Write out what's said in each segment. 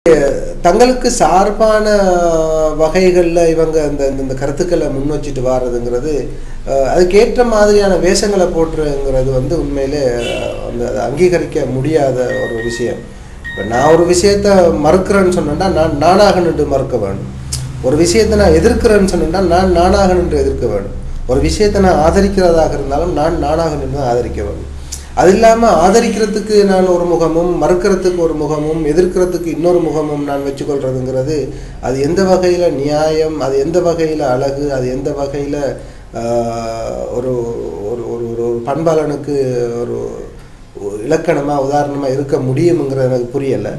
தங்களுக்கு சார்பான வகைகளில் இவங்க இந்த இந்த- இந்த கருத்துக்களை முன் வச்சுட்டு வர்றதுங்கிறது அஹ், அதுக்கேற்ற மாதிரியான வேஷங்களை போட்டுருங்கிறது வந்து உண்மையிலே அஹ், அந்த அதை அங்கீகரிக்க முடியாத ஒரு விஷயம் இப்போ நான் ஒரு விஷயத்த மறுக்கிறேன்னு சொன்னேன்னா நான் நானாக நின்று மறுக்க வேணும் ஒரு விஷயத்தை நான் எதிர்க்கிறேன்னு சொன்னேன்னா நான் நானாக நின்று எதிர்க்க வேணும் ஒரு விஷயத்தை நான் ஆதரிக்கிறதாக இருந்தாலும் நான் நானாக நின்று தான் ஆதரிக்க வேணும் அது இல்லாமல் ஆதரிக்கிறதுக்கு நான் ஒரு முகமும் மறுக்கிறதுக்கு ஒரு முகமும் எதிர்க்கிறதுக்கு இன்னொரு முகமும் நான் வச்சுக்கொள்றதுங்கிறது அது எந்த வகையில் நியாயம் அது எந்த வகையில் அழகு அது எந்த வகையில் ஒரு ஒரு ஒரு ஒரு ஒரு பண்பாளனுக்கு ஒரு இலக்கணமாக உதாரணமாக இருக்க முடியுங்கிறது எனக்கு புரியலை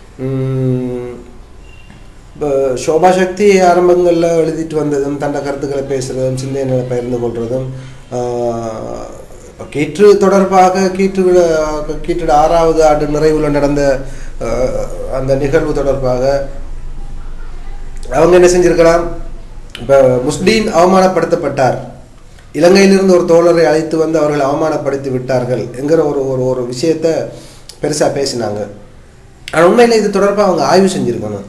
இப்போ சோபா சக்தி ஆரம்பங்களில் எழுதிட்டு வந்ததும் தண்ட கருத்துக்களை பேசுகிறதும் சிந்தனைகளை பகிர்ந்து கொள்றதும் ஆஹ், இப்ப கீற்று தொடர்பாக கீற்று விழா- கீற்றோட ஆறாவது ஆண்டு நிறைவில் நடந்த ஆஹ், அந்த நிகழ்வு தொடர்பாக அவங்க என்ன செஞ்சிருக்கலாம் இப்போ முஸ்லீம் அவமானப்படுத்தப்பட்டார் இலங்கையிலிருந்து ஒரு தோழரை அழைத்து வந்து அவர்கள் அவமானப்படுத்தி விட்டார்கள் என்கிற ஒரு ஒரு ஒரு விஷயத்த பெருசாக பேசினாங்க ஆனால் உண்மையில் இது தொடர்பாக அவங்க ஆய்வு செஞ்சுருக்கணும்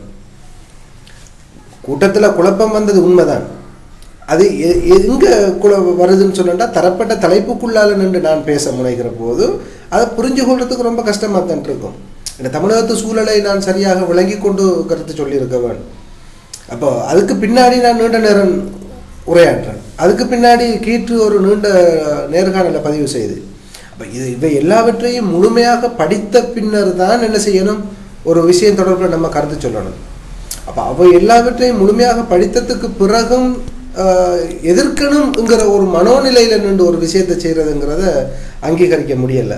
கூட்டத்தில் குழப்பம் வந்தது உண்மைதான் அது எ- எங்க குழ வருதுன்னு சொன்னா தரப்பட்ட தலைப்புக்குள்ளால நின்று நான் பேச முனைகிற போது அதை புரிஞ்சு கொள்றதுக்கு ரொம்ப கஷ்டமாக தான் இருக்கும் இந்த தமிழகத்து சூழலை நான் சரியாக விளங்கி கொண்டு கருத்து சொல்லியிருக்க வேண்டும் அப்போ அதுக்கு பின்னாடி நான் நீண்ட நேரம் உரையாற்றேன் அதுக்கு பின்னாடி கீற்று ஒரு நீண்ட நேர்காணலை பதிவு செய்து அப்போ இது இவை எல்லாவற்றையும் முழுமையாக படித்த பின்னர் தான் என்ன செய்யணும் ஒரு விஷயம் தொடர்பில் நம்ம கருத்து சொல்லணும் அப்போ அவை எல்லாவற்றையும் முழுமையாக படித்ததுக்கு பிறகும் ஆஹ், எதிர்க்கணுங்கிற ஒரு மனோநிலையில நின்று ஒரு விஷயத்தை செய்கிறதுங்கிறத அங்கீகரிக்க முடியலை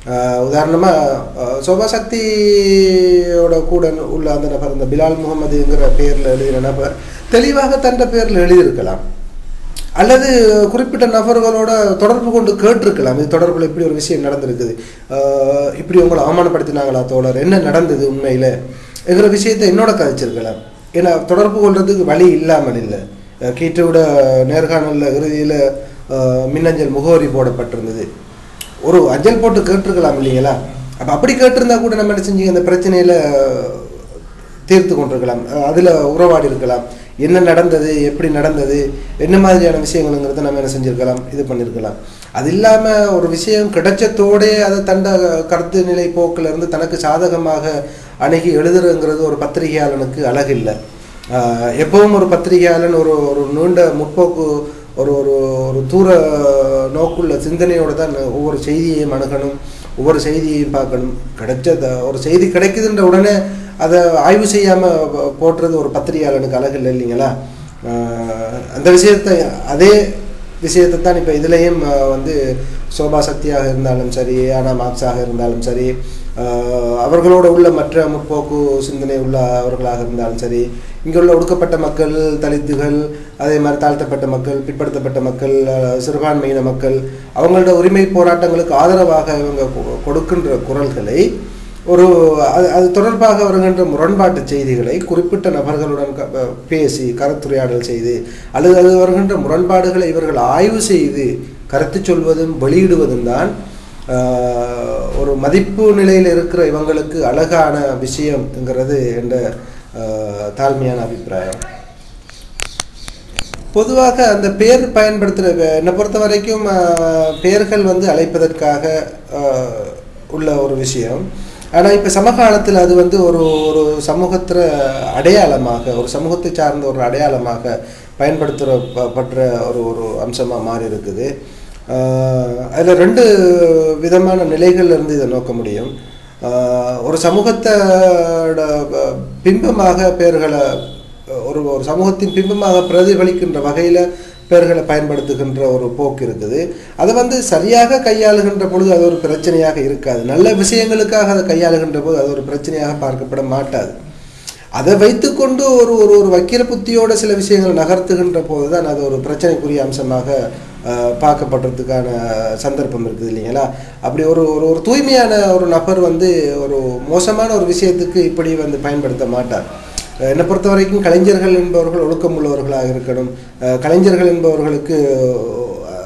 உதாரணமாக சோபா சக்தியோட கூட உள்ள அந்த நபர் இந்த பிலால் முகமதுங்கிற பேரில் எழுதின நபர் தெளிவாக தந்த பேரில் எழுதியிருக்கலாம் அல்லது குறிப்பிட்ட நபர்களோட தொடர்பு கொண்டு கேட்டிருக்கலாம் இது தொடர்பில் இப்படி ஒரு விஷயம் நடந்திருக்குது ஆஹ் இப்படி உங்களை அவமானப்படுத்தினாங்களா தோழர் என்ன நடந்தது உண்மையில் என்கிற விஷயத்தை என்னோட கதைச்சிருக்கலாம் ஏன்னா தொடர்பு கொள்றதுக்கு வழி இல்லாமல் இல்லை அஹ் கீற்றோட நேர்காணலில் இறுதியில் மின்னஞ்சல் முகவரி போடப்பட்டிருந்தது ஒரு அஞ்சல் போட்டு கேட்டிருக்கலாம் இல்லைங்களா அப்போ அப்படி கேட்டிருந்தா கூட நம்ம என்ன செஞ்சீங்க இந்த பிரச்சனையில் தீர்த்து கொண்டிருக்கலாம் அஹ் அதுல உறவாடி இருக்கலாம் என்ன நடந்தது எப்படி நடந்தது என்ன மாதிரியான விஷயங்கள்ங்கிறத நம்ம என்ன செஞ்சிருக்கலாம் இது பண்ணியிருக்கலாம் அது இல்லாம ஒரு விஷயம் கிடைச்சத்தோடே அதை தண்ட கருத்து நிலை போக்குல இருந்து தனக்கு சாதகமாக அணுகி எழுதுறதுங்கிறது ஒரு பத்திரிகையாளனுக்கு அழகில்லை ஆஹ் எப்பவும் ஒரு பத்திரிகையாளன் ஒரு ஒரு நீண்ட முற்போக்கு ஒரு ஒரு ஒரு தூர நோக்குள்ள சிந்தனையோட தான் ஒவ்வொரு செய்தியையும் அணுகணும் ஒவ்வொரு செய்தியையும் பார்க்கணும் கிடைச்ச த- ஒரு செய்தி கிடைக்குதுன்ற உடனே அதை ஆய்வு செய்யாமல் போட்டுறது ஒரு பத்திரிகையாளனுக்கு அழகு இல்லை இல்லைங்களா ஆஹ் அந்த விஷயத்தை அதே விஷயத்தை தான் இப்போ இதுலேயும் வந்து சோபா சக்தியாக இருந்தாலும் சரி ஆனா மார்க்ஸாக இருந்தாலும் சரி ஆஹ் அவர்களோட உள்ள மற்ற முற்போக்கு சிந்தனை உள்ள அவர்களாக இருந்தாலும் சரி இங்குள்ள ஒடுக்கப்பட்ட மக்கள் தலித்துகள் அதே மாதிரி தாழ்த்தப்பட்ட மக்கள் பிற்படுத்தப்பட்ட மக்கள் ஆஹ் சிறுபான்மையின மக்கள் அவங்களோட உரிமை போராட்டங்களுக்கு ஆதரவாக இவங்க கொ- கொடுக்கின்ற குரல்களை ஒரு அது அது தொடர்பாக வருகின்ற முரண்பாட்டு செய்திகளை குறிப்பிட்ட நபர்களுடன் க- ப- பேசி கருத்துரையாடல் செய்து அல்லது அது வருகின்ற முரண்பாடுகளை இவர்கள் ஆய்வு செய்து கருத்து சொல்வதும் வெளியிடுவதும் தான் ஆஹ், ஒரு மதிப்பு நிலையில் இருக்கிற இவங்களுக்கு அழகான விஷயம்ங்கிறது என்ற ஆஹ், தாழ்மையான அபிப்பிராயம் பொதுவாக அந்த பேர் பயன்படுத்துகிற என்னை பொறுத்த வரைக்கும் ஆஹ், பெயர்கள் வந்து அழைப்பதற்காக ஆஹ், உள்ள ஒரு விஷயம் ஆனால் இப்போ சமகாலத்தில் அது வந்து ஒரு ஒரு சமூகத்தில் அடையாளமாக ஒரு சமூகத்தை சார்ந்த ஒரு அடையாளமாக பயன்படுத்துகிற ப- பற்ற ஒரு ஒரு அம்சமாக மாறி இருக்குது அதில் ரெண்டு விதமான நிலைகள்ல இருந்து இதை நோக்க முடியும் ஆஹ், ஒரு சமூகத்தோட ப- பிம்பமாக பெயர்களை ஒரு ஒரு சமூகத்தின் பிம்பமாக பிரதிபலிக்கின்ற வகையில் பெயர்களை பயன்படுத்துகின்ற ஒரு போக்கு இருக்குது அதை வந்து சரியாக கையாளுகின்ற பொழுது அது ஒரு பிரச்சனையாக இருக்காது நல்ல விஷயங்களுக்காக அதை கையாளுகின்ற போது அது ஒரு பிரச்சனையாக பார்க்கப்பட மாட்டாது அதை வைத்துக்கொண்டு ஒரு ஒரு ஒரு வக்கிர புத்தியோட சில விஷயங்களை நகர்த்துகின்ற போது தான் அது ஒரு பிரச்சனைக்குரிய அம்சமாக ஆஹ், பார்க்கப்படுறதுக்கான சந்தர்ப்பம் இருக்குது இல்லைங்களா அப்படி ஒரு ஒரு ஒரு தூய்மையான ஒரு நபர் வந்து ஒரு மோசமான ஒரு விஷயத்துக்கு இப்படி வந்து பயன்படுத்த மாட்டார் அஹ் என்னை பொறுத்த வரைக்கும் கலைஞர்கள் என்பவர்கள் ஒழுக்கம் உள்ளவர்களாக இருக்கணும் அஹ் கலைஞர்கள் என்பவர்களுக்கு அஹ், அது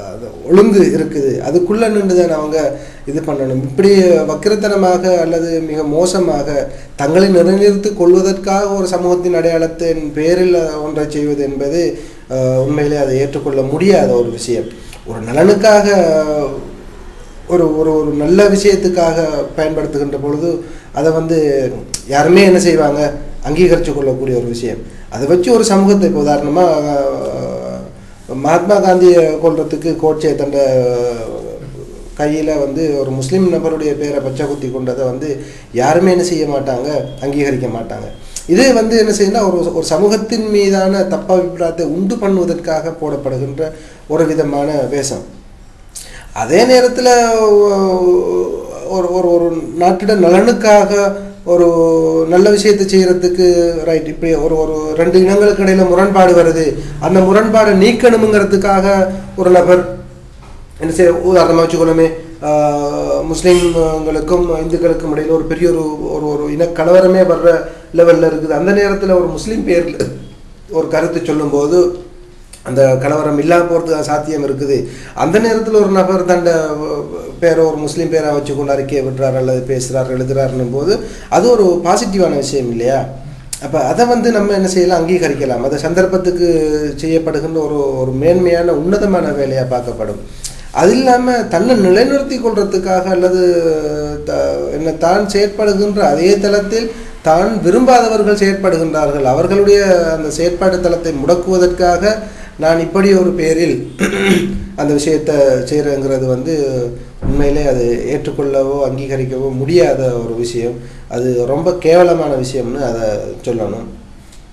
ஒழுங்கு இருக்குது அதுக்குள்ளே நின்று தான் அவங்க இது பண்ணணும் இப்படி வக்கிரத்தனமாக அல்லது மிக மோசமாக தங்களை நிலைநிறுத்தி கொள்வதற்காக ஒரு சமூகத்தின் அடையாளத்தின் பேரில் ஒன்றை செய்வது என்பது அஹ், உண்மையிலே அதை ஏற்றுக்கொள்ள முடியாத ஒரு விஷயம் ஒரு நலனுக்காக ஒரு ஒரு ஒரு நல்ல விஷயத்துக்காக பயன்படுத்துகின்ற பொழுது அதை வந்து யாருமே என்ன செய்வாங்க அங்கீகரித்து கொள்ளக்கூடிய ஒரு விஷயம் அதை வச்சு ஒரு சமூகத்தை இப்போ உதாரணமாக மகாத்மா காந்தியை கொள்றதுக்கு கோட்சே தண்ட கையில் வந்து ஒரு முஸ்லீம் நபருடைய பேரை பச்சை குத்தி கொண்டதை வந்து யாருமே என்ன செய்ய மாட்டாங்க அங்கீகரிக்க மாட்டாங்க இது வந்து என்ன செய்யணும்னா ஒரு ஒரு சமூகத்தின் மீதான தப்ப அபிப்பிராயத்தை உண்டு பண்ணுவதற்காக போடப்படுகின்ற ஒரு விதமான வேஷம் அதே நேரத்தில் ஒரு ஒரு ஒரு நாட்டிட நலனுக்காக ஒரு நல்ல விஷயத்தை செய்யறதுக்கு ரைட் இப்படி ஒரு ஒரு ரெண்டு இனங்களுக்கு இடையில முரண்பாடு வருது அந்த முரண்பாடை நீக்கணுங்கிறதுக்காக ஒரு நபர் என்ன செய்ய உதாரணமாக வச்சுக்கணுமே ஆஹ், முஸ்லீம்களுக்கும் இந்துக்களுக்கும் இடையில ஒரு பெரிய ஒரு ஒரு ஒரு இன கலவரமே வர்ற லெவலில் இருக்குது அந்த நேரத்தில் ஒரு முஸ்லீம் பேரில் ஒரு கருத்து சொல்லும்போது அந்த கலவரம் இல்லாம போகிறதுக்கு சாத்தியம் இருக்குது அந்த நேரத்தில் ஒரு நபர் தண்ட பேரை ஒரு முஸ்லீம் பேரை வச்சு கொண்டு அறிக்கையை விடுறார் அல்லது பேசுகிறார் எழுதுறாருன்னும் போது அது ஒரு பாசிட்டிவான விஷயம் இல்லையா அப்போ அதை வந்து நம்ம என்ன செய்யலாம் அங்கீகரிக்கலாம் அது சந்தர்ப்பத்துக்கு செய்யப்படுகின்ற ஒரு ஒரு மேன்மையான உன்னதமான வேலையாக பார்க்கப்படும் அது இல்லாமல் தன்னை நிலைநிறுத்தி கொள்றதுக்காக அல்லது த என்ன தான் செயற்படுகின்ற அதே தளத்தில் தான் விரும்பாதவர்கள் செயற்படுகின்றார்கள் அவர்களுடைய அந்த செயற்பாடு தளத்தை முடக்குவதற்காக நான் இப்படி ஒரு பேரில் அந்த விஷயத்தை செய்கிறேங்கிறது வந்து உண்மையிலே அது ஏற்றுக்கொள்ளவோ அங்கீகரிக்கவோ முடியாத ஒரு விஷயம் அது ரொம்ப கேவலமான விஷயம்னு அதை சொல்லணும்